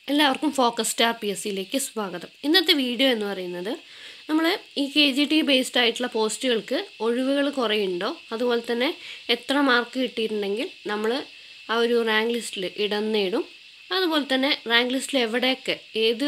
എല്ലാവർക്കും focus star P S സിയിലേക്ക് സ്വാഗതം ഇന്നത്തെ വീഡിയോ എന്ന് പറയുന്നത് നമ്മൾ ഈ കെ ജി ടി ബേസ്ഡ് ആയിട്ടുള്ള പോസ്റ്റുകൾക്ക് ഒഴിവുകൾ കുറേ ഉണ്ടോ അതുപോലെ തന്നെ എത്ര മാർക്ക് കിട്ടിയിട്ടുണ്ടെങ്കിൽ നമ്മൾ ആ ഒരു റാങ്ക് ലിസ്റ്റിൽ ഇടം നേടും അതുപോലെ തന്നെ റാങ്ക് ലിസ്റ്റിൽ എവിടെയൊക്കെ ഏത്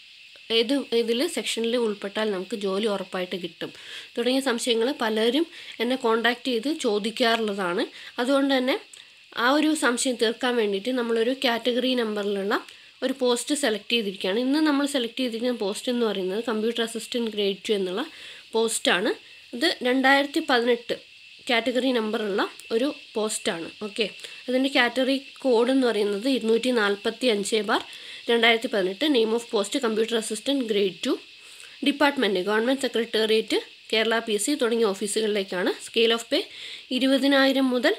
ഏത് ഇതിൽ സെക്ഷനിൽ ഉൾപ്പെട്ടാൽ നമുക്ക് ജോലി ഉറപ്പായിട്ട് കിട്ടും തുടങ്ങിയ സംശയങ്ങൾ പലരും എന്നെ കോണ്ടാക്ട് ചെയ്ത് ചോദിക്കാറുള്ളതാണ് അതുകൊണ്ട് തന്നെ ആ ഒരു സംശയം തീർക്കാൻ വേണ്ടിയിട്ട് നമ്മളൊരു കാറ്റഗറി നമ്പറിലുള്ള ഒരു പോസ്റ്റ് സെലക്ട് ചെയ്തിരിക്കുകയാണ് ഇന്ന് നമ്മൾ സെലക്ട് ചെയ്തിരിക്കുന്ന പോസ്റ്റ് എന്ന് പറയുന്നത് കമ്പ്യൂട്ടർ അസിസ്റ്റൻറ്റ് ഗ്രേഡ് ടു എന്നുള്ള പോസ്റ്റാണ് ഇത് രണ്ടായിരത്തി പതിനെട്ട് കാറ്റഗറി നമ്പറുള്ള ഒരു പോസ്റ്റാണ് ഓക്കെ അതിൻ്റെ കാറ്റഗറി കോഡ് എന്ന് പറയുന്നത് ഇരുന്നൂറ്റി നാൽപ്പത്തി അഞ്ച് ബാർ രണ്ടായിരത്തി പതിനെട്ട് name of post computer assistant grade two department government secretariat Kerala P S C തുടങ്ങിയ ഓഫീസുകളിലേക്കാണ് സ്കെയിൽ ഓഫ് പേ ഇരുപതിനായിരം മുതൽ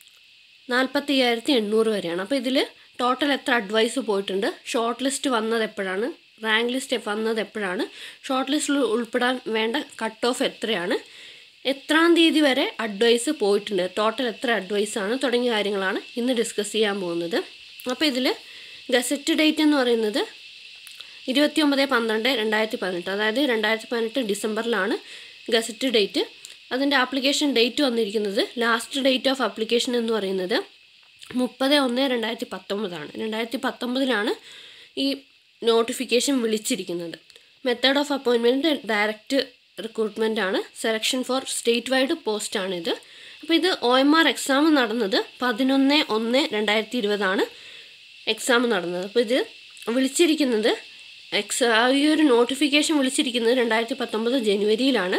നാൽപ്പത്തി അയ്യായിരത്തി എണ്ണൂറ് വരെയാണ് അപ്പോൾ ഇതിൽ ടോട്ടൽ എത്ര അഡ്വൈസ് പോയിട്ടുണ്ട് ഷോർട്ട് ലിസ്റ്റ് വന്നത് എപ്പോഴാണ് റാങ്ക് ലിസ്റ്റ് വന്നത് എപ്പോഴാണ് ഷോർട്ട് ലിസ്റ്റിൽ ഉൾപ്പെടാൻ വേണ്ട കട്ട് ഓഫ് എത്രയാണ് എത്രാം തീയതി വരെ അഡ്വൈസ് പോയിട്ടുണ്ട് ടോട്ടൽ എത്ര അഡ്വൈസാണ് തുടങ്ങിയ കാര്യങ്ങളാണ് ഇന്ന് ഡിസ്കസ് ചെയ്യാൻ പോകുന്നത് അപ്പോൾ ഇതിൽ ഗസറ്റ് ഡേറ്റ് എന്ന് പറയുന്നത് ഇരുപത്തി ഒമ്പത് പന്ത്രണ്ട് രണ്ടായിരത്തി പതിനെട്ട് അതായത് രണ്ടായിരത്തി പതിനെട്ട് ഡിസംബറിലാണ് ഗസറ്റ് ഡേറ്റ് അതിൻ്റെ ആപ്ലിക്കേഷൻ ഡേറ്റ് വന്നിരിക്കുന്നത് ലാസ്റ്റ് ഡേറ്റ് ഓഫ് ആപ്ലിക്കേഷൻ എന്ന് പറയുന്നത് മുപ്പത് ഒന്ന് രണ്ടായിരത്തി പത്തൊമ്പതാണ് രണ്ടായിരത്തി പത്തൊമ്പതിലാണ് ഈ നോട്ടിഫിക്കേഷൻ വിളിച്ചിരിക്കുന്നത് method of appointment direct recruitment ആണ് സെലക്ഷൻ ഫോർ സ്റ്റേറ്റ് വൈഡ് പോസ്റ്റാണിത് അപ്പോൾ ഇത് ഒ എം ആർ എക്സാം നടന്നത് പതിനൊന്ന് ഒന്ന് രണ്ടായിരത്തി ഇരുപതാണ് എക്സാം നടന്നത് അപ്പോൾ ഇത് വിളിച്ചിരിക്കുന്നത് എക്സാ ഈ ഒരു നോട്ടിഫിക്കേഷൻ വിളിച്ചിരിക്കുന്നത് രണ്ടായിരത്തി പത്തൊമ്പത് ജനുവരിയിലാണ്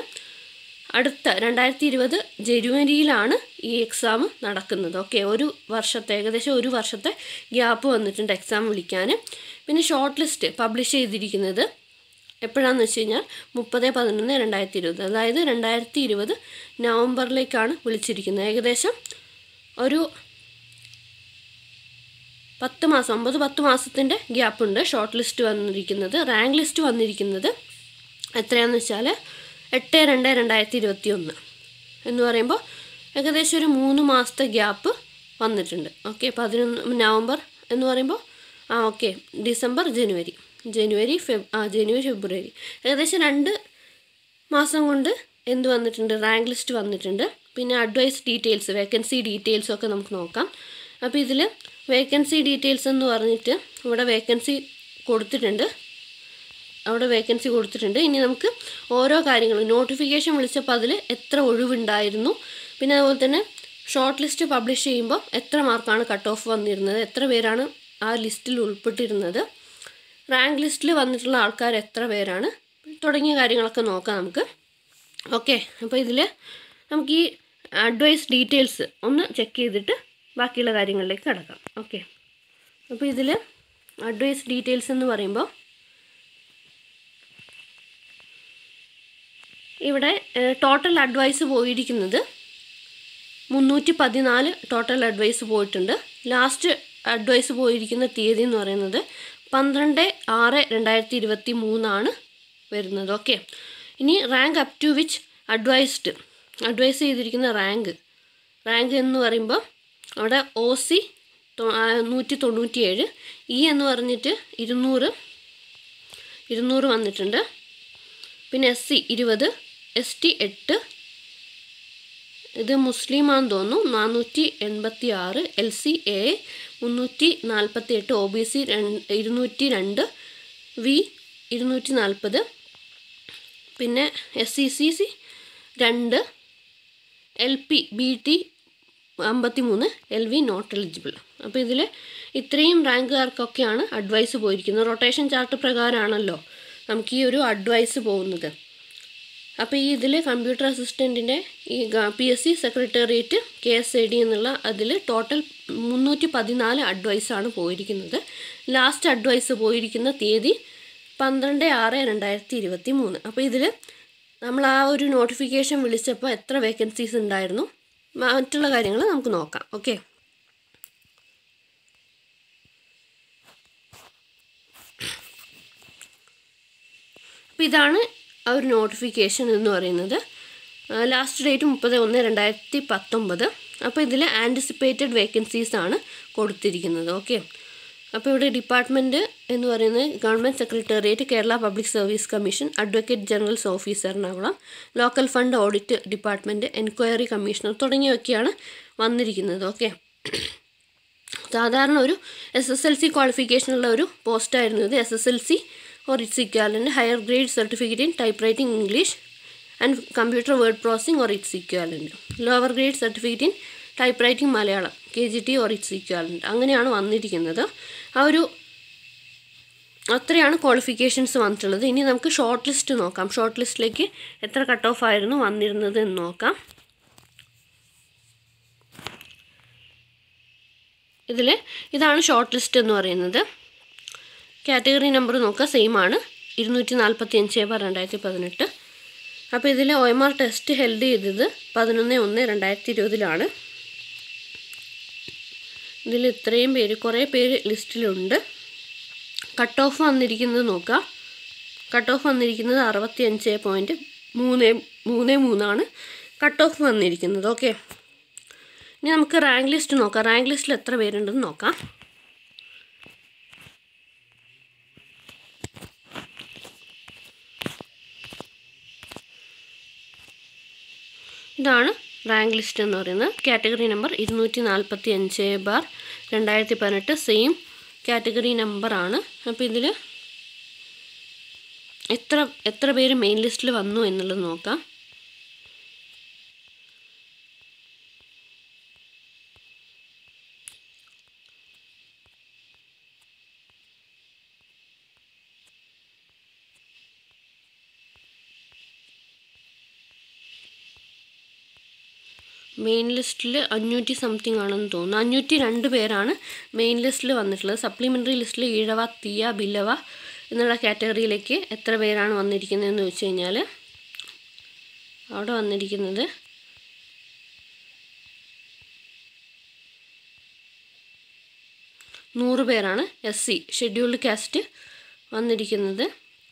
അടുത്ത രണ്ടായിരത്തി ഇരുപത് ജനുവരിയിലാണ് ഈ എക്സാം നടക്കുന്നത് ഓക്കെ ഒരു വർഷത്തെ ഏകദേശം ഒരു വർഷത്തെ ഗ്യാപ്പ് വന്നിട്ടുണ്ട് എക്സാം വിളിക്കാൻ പിന്നെ ഷോർട്ട് ലിസ്റ്റ് പബ്ലിഷ് ചെയ്തിരിക്കുന്നത് എപ്പോഴാണെന്ന് വെച്ച് കഴിഞ്ഞാൽ മുപ്പത് പതിനൊന്ന് രണ്ടായിരത്തി ഇരുപത് അതായത് രണ്ടായിരത്തി ഇരുപത് നവംബറിലേക്കാണ് വിളിച്ചിരിക്കുന്നത് ഏകദേശം ഒരു പത്ത് മാസം ഒമ്പത് പത്ത് മാസത്തിൻ്റെ ഗ്യാപ്പുണ്ട് ഷോർട്ട് ലിസ്റ്റ് വന്നിരിക്കുന്നത് റാങ്ക് ലിസ്റ്റ് വന്നിരിക്കുന്നത് എത്രയാണെന്ന് വെച്ചാൽ എട്ട് രണ്ട് രണ്ടായിരത്തി ഇരുപത്തി ഒന്ന് എന്ന് പറയുമ്പോൾ ഏകദേശം ഒരു മൂന്ന് മാസത്തെ ഗ്യാപ്പ് വന്നിട്ടുണ്ട് ഓക്കെ പതിനൊന്ന് നവംബർ എന്ന് പറയുമ്പോൾ ആ ഓക്കെ ഡിസംബർ ജനുവരി ജനുവരി ഫെബ് ആ ജനുവരി ഫെബ്രുവരി ഏകദേശം രണ്ട് മാസം കൊണ്ട് എന്ത് വന്നിട്ടുണ്ട് റാങ്ക് ലിസ്റ്റ് വന്നിട്ടുണ്ട് പിന്നെ അഡ്വൈസ് ഡീറ്റെയിൽസ് വേക്കൻസി ഡീറ്റെയിൽസും ഒക്കെ നമുക്ക് നോക്കാം അപ്പോൾ ഇതിൽ വേക്കൻസി ഡീറ്റെയിൽസ് എന്ന് പറഞ്ഞിട്ട് ഇവിടെ വേക്കൻസി കൊടുത്തിട്ടുണ്ട് അവിടെ വേക്കൻസി കൊടുത്തിട്ടുണ്ട് ഇനി നമുക്ക് ഓരോ കാര്യങ്ങളും നോട്ടിഫിക്കേഷൻ വിളിച്ചപ്പോൾ അതിൽ എത്ര ഒഴിവുണ്ടായിരുന്നു പിന്നെ അതുപോലെ തന്നെ ഷോർട്ട് ലിസ്റ്റ് പബ്ലിഷ് ചെയ്യുമ്പോൾ എത്ര മാർക്കാണ് കട്ട് ഓഫ് വന്നിരുന്നത് എത്ര പേരാണ് ആ ലിസ്റ്റിൽ ഉൾപ്പെട്ടിരുന്നത് റാങ്ക് ലിസ്റ്റിൽ വന്നിട്ടുള്ള ആൾക്കാർ എത്ര പേരാണ് തുടങ്ങിയ കാര്യങ്ങളൊക്കെ നോക്കാം നമുക്ക് ഓക്കെ അപ്പോൾ ഇതിൽ നമുക്ക് ഈ അഡ്വൈസ് ഡീറ്റെയിൽസ് ഒന്ന് ചെക്ക് ചെയ്തിട്ട് ബാക്കിയുള്ള കാര്യങ്ങളിലേക്ക് കിടക്കാം ഓക്കെ അപ്പോൾ ഇതിൽ അഡ്വൈസ് ഡീറ്റെയിൽസ് എന്ന് പറയുമ്പോൾ ഇവിടെ ടോട്ടൽ അഡ്വൈസ് പോയിരിക്കുന്നത് മുന്നൂറ്റി പതിനാല് ടോട്ടൽ അഡ്വൈസ് പോയിട്ടുണ്ട് ലാസ്റ്റ് അഡ്വൈസ് പോയിരിക്കുന്ന തീയതി എന്ന് പറയുന്നത് പന്ത്രണ്ട് ആറ് രണ്ടായിരത്തി ഇരുപത്തി മൂന്നാണ് വരുന്നത് ഓക്കെ ഇനി rank up to which advised advice ചെയ്തിരിക്കുന്ന റാങ്ക് റാങ്ക് എന്ന് പറയുമ്പോൾ അവിടെ ഒ സി നൂറ്റി തൊണ്ണൂറ്റിയേഴ് ഇ എന്ന് പറഞ്ഞിട്ട് ഇരുന്നൂറ് ഇരുന്നൂറ് വന്നിട്ടുണ്ട് പിന്നെ എസ് സി ഇരുപത് എസ് ടി എട്ട് ഇത് മുസ്ലിമാന്ന് തോന്നുന്നു നാനൂറ്റി എൺപത്തി ആറ് എൽ സി എ മുന്നൂറ്റി നാൽപ്പത്തി എട്ട് ഒ ബി സി ഇരുന്നൂറ്റി രണ്ട് വി ഇരുന്നൂറ്റി നാൽപ്പത് പിന്നെ എസ് സി സി സി രണ്ട് എൽ പി ബി ടി അമ്പത്തി മൂന്ന് എൽ വി നോട്ട് എലിജിബിൾ അപ്പോൾ ഇതിൽ ഇത്രയും റാങ്കുകാർക്കൊക്കെയാണ് അഡ്വൈസ് പോയിരിക്കുന്നത് റൊട്ടേഷൻ ചാർട്ട് പ്രകാരമാണല്ലോ നമുക്ക് ഈ ഒരു അഡ്വൈസ് പോകുന്നത് അപ്പോൾ ഈ ഇതിൽ കമ്പ്യൂട്ടർ അസിസ്റ്റൻറ്റിൻ്റെ ഈ P S C secretariat K S I D എന്നുള്ള അതിൽ ടോട്ടൽ മുന്നൂറ്റി പതിനാല് അഡ്വൈസാണ് പോയിരിക്കുന്നത് ലാസ്റ്റ് അഡ്വൈസ് പോയിരിക്കുന്ന തീയതി പന്ത്രണ്ട് ആറ് രണ്ടായിരത്തി ഇരുപത്തി മൂന്ന് അപ്പോൾ ഇതിൽ നമ്മൾ ആ ഒരു നോട്ടിഫിക്കേഷൻ വിളിച്ചപ്പോൾ എത്ര വേക്കൻസീസ് ഉണ്ടായിരുന്നു മറ്റുള്ള കാര്യങ്ങൾ നമുക്ക് നോക്കാം ഓക്കെ അപ്പോൾ ഇതാണ് ആ ഒരു നോട്ടിഫിക്കേഷൻ എന്ന് പറയുന്നത് ലാസ്റ്റ് ഡേറ്റ് മുപ്പത് ഒന്ന് രണ്ടായിരത്തി പത്തൊമ്പത് അപ്പോൾ ഇതിൽ ആൻറ്റിസിപ്പേറ്റഡ് വേക്കൻസീസ് ആണ് കൊടുത്തിരിക്കുന്നത് ഓക്കെ അപ്പോൾ ഇവിടെ ഡിപ്പാർട്ട്മെൻറ്റ് എന്ന് പറയുന്നത് government secretariat Kerala public service commission advocate generals office Ernakulam local fund audit department enquiry commissioner തുടങ്ങിയൊക്കെയാണ് വന്നിരിക്കുന്നത് ഓക്കെ സാധാരണ ഒരു എസ് എസ് എൽ സി ക്വാളിഫിക്കേഷനുള്ള ഒരു പോസ്റ്റായിരുന്നു ഇത് S S L C or its equivalent higher grade certificate in typewriting English and computer word processing or its equivalent lower grade certificate in typewriting Malayalam K G T or its equivalent അങ്ങനെയാണ് വന്നിരിക്കുന്നത് ആ ഒരു അത്രയാണ് qualifications വന്നിട്ടുള്ളത് ഇനി നമുക്ക് short list നോക്കാം short ലിസ്റ്റിലേക്ക് എത്ര കട്ട് ഓഫ് ആയിരുന്നു വന്നിരുന്നത് എന്ന് നോക്കാം ഇതിൽ ഇതാണ് ഷോർട്ട് ലിസ്റ്റ് എന്ന് പറയുന്നത് കാറ്റഗറി നമ്പർ നോക്കുക സെയിം ആണ് ഇരുന്നൂറ്റി നാൽപ്പത്തി അഞ്ച് ബാർ രണ്ടായിരത്തി പതിനെട്ട് അപ്പോൾ ഇതിൽ O M R test held ചെയ്തത് പതിനൊന്ന് ഒന്ന് രണ്ടായിരത്തി ഇരുപതിലാണ് ഇതിൽ ഇത്രയും പേര് കുറേ പേര് ലിസ്റ്റിലുണ്ട് കട്ട് ഓഫ് വന്നിരിക്കുന്നത് നോക്കാം കട്ട് ഓഫ് വന്നിരിക്കുന്നത് അറുപത്തി അഞ്ച് പോയിൻറ്റ് മൂന്ന് മൂന്ന് മൂന്നാണ് കട്ട് ഓഫ് വന്നിരിക്കുന്നത് ഓക്കെ ഇനി നമുക്ക് റാങ്ക് ലിസ്റ്റ് നോക്കാം റാങ്ക് ലിസ്റ്റിൽ എത്ര പേരുണ്ടെന്ന് നോക്കാം ഇതാണ് റാങ്ക് ലിസ്റ്റ് എന്ന് പറയുന്നത് കാറ്റഗറി നമ്പർ ഇരുന്നൂറ്റി നാൽപ്പത്തി അഞ്ച് ബാർ രണ്ടായിരത്തി പതിനെട്ട് സെയിം കാറ്റഗറി നമ്പറാണ് അപ്പോൾ ഇതിൽ എത്ര എത്ര പേര് മെയിൻ ലിസ്റ്റിൽ വന്നു എന്നുള്ളത് നോക്കാം മെയിൻ ലിസ്റ്റിൽ അഞ്ഞൂറ്റി സംതിങ് ആണെന്ന് തോന്നുന്നു അഞ്ഞൂറ്റി രണ്ട് പേരാണ് മെയിൻ ലിസ്റ്റിൽ വന്നിട്ടുള്ളത് സപ്ലിമെൻ്ററി ലിസ്റ്റിൽ ഈഴവ തീയ ബില്ലവ എന്നുള്ള കാറ്റഗറിയിലേക്ക് എത്ര പേരാണ് വന്നിരിക്കുന്നതെന്ന് വെച്ച് കഴിഞ്ഞാൽ അവിടെ വന്നിരിക്കുന്നത് നൂറ് പേരാണ് എസ് സി ഷെഡ്യൂൾഡ് കാസ്റ്റ് വന്നിരിക്കുന്നത്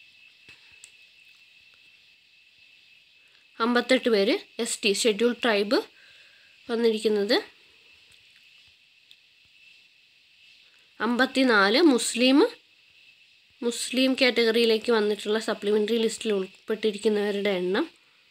അമ്പത്തെട്ട് പേര് എസ് ടി ഷെഡ്യൂൾ ട്രൈബ് വന്നിരിക്കുന്നത് അമ്പത്തിനാല് മുസ്ലിം മുസ്ലിം കാറ്റഗറിയിലേക്ക് വന്നിട്ടുള്ള സപ്ലിമെൻ്ററി ലിസ്റ്റിൽ ഉൾപ്പെട്ടിരിക്കുന്നവരുടെ എണ്ണം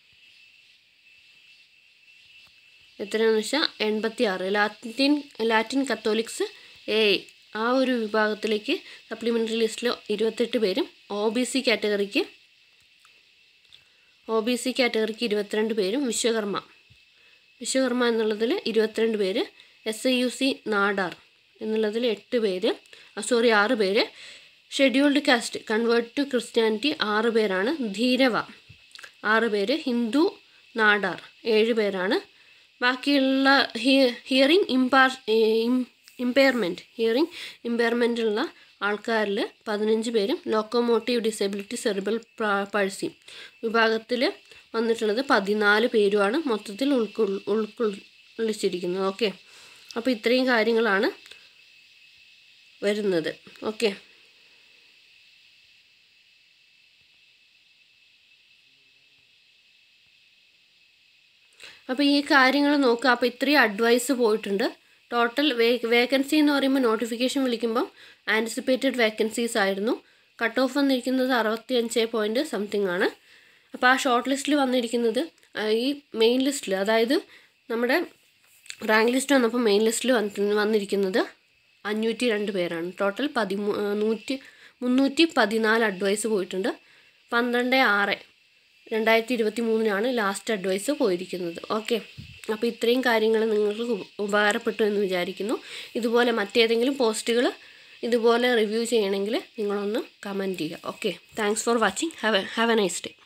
എത്രയാണെന്ന് വെച്ചാൽ എൺപത്തി ആറ് ലാറ്റിൻ ലാറ്റിൻ കത്തോലിക്സ് എ ആ ഒരു വിഭാഗത്തിലേക്ക് സപ്ലിമെൻ്ററി ലിസ്റ്റിൽ ഇരുപത്തെട്ട് പേരും ഒ ബി സി കാറ്റഗറിക്ക് ഒ ബി സി കാറ്റഗറിക്ക് ഇരുപത്തിരണ്ട് പേരും വിശ്വകർമ്മ വിശ്വകർമ്മ എന്നുള്ളതിൽ ഇരുപത്തിരണ്ട് പേര് S I U C Nadar എന്നുള്ളതിൽ എട്ട് പേര് സോറി ആറ് പേര് scheduled caste convert to Christianity ആറ് പേരാണ് ധീരവ ആറ് പേര് ഹിന്ദു നാടാർ ഏഴ് പേരാണ് ബാക്കിയുള്ള hearing impair impairment hearing impairment ഉള്ള ആൾക്കാരിൽ പതിനഞ്ച് പേരും ലോക്കോമോട്ടീവ് ഡിസബിലിറ്റി സെറിബൽ പഴ്സി വിഭാഗത്തിൽ വന്നിട്ടുള്ളത് പതിനാല് പേരുമാണ് മൊത്തത്തിൽ ഉൾക്കൊൾ ഉൾക്കൊള്ളിച്ചിരിക്കുന്നത് ഓക്കെ അപ്പോൾ ഇത്രയും കാര്യങ്ങളാണ് വരുന്നത് ഓക്കെ അപ്പോൾ ഈ കാര്യങ്ങൾ നോക്കുക അപ്പോൾ ഇത്രയും അഡ്വൈസ് പോയിട്ടുണ്ട് ടോട്ടൽ വേ വേക്കൻസി എന്ന് പറയുമ്പോൾ നോട്ടിഫിക്കേഷൻ വിളിക്കുമ്പോൾ ആൻറ്റിസിപ്പേറ്റഡ് വേക്കൻസീസ് ആയിരുന്നു കട്ട് ഓഫ് വന്നിരിക്കുന്നത് അറുപത്തി അഞ്ച് പോയിൻറ്റ് സംതിങ് ആണ് അപ്പോൾ ആ ഷോർട്ട് ലിസ്റ്റിൽ വന്നിരിക്കുന്നത് ഈ മെയിൻ ലിസ്റ്റിൽ അതായത് നമ്മുടെ റാങ്ക് ലിസ്റ്റ് വന്നപ്പോൾ മെയിൻ ലിസ്റ്റിൽ വന്നിരിക്കുന്നത് അഞ്ഞൂറ്റി രണ്ട് പേരാണ് ടോട്ടൽ പതിമൂ നൂറ്റി മുന്നൂറ്റി പതിനാല് അഡ്വൈസ് പോയിട്ടുണ്ട് പന്ത്രണ്ട് ആറ് രണ്ടായിരത്തി ഇരുപത്തി മൂന്നിനാണ് ലാസ്റ്റ് അഡ്വൈസ് പോയിരിക്കുന്നത് ഓക്കെ അപ്പോൾ ഇത്രയും കാര്യങ്ങൾ നിങ്ങൾക്ക് ഉപകാരപ്പെട്ടു എന്ന് വിചാരിക്കുന്നു ഇതുപോലെ മറ്റേതെങ്കിലും പോസ്റ്റുകൾ ഇതുപോലെ റിവ്യൂ ചെയ്യണമെങ്കിൽ നിങ്ങളൊന്ന് കമൻറ്റ് ചെയ്യുക okay thanks for watching have have a nice day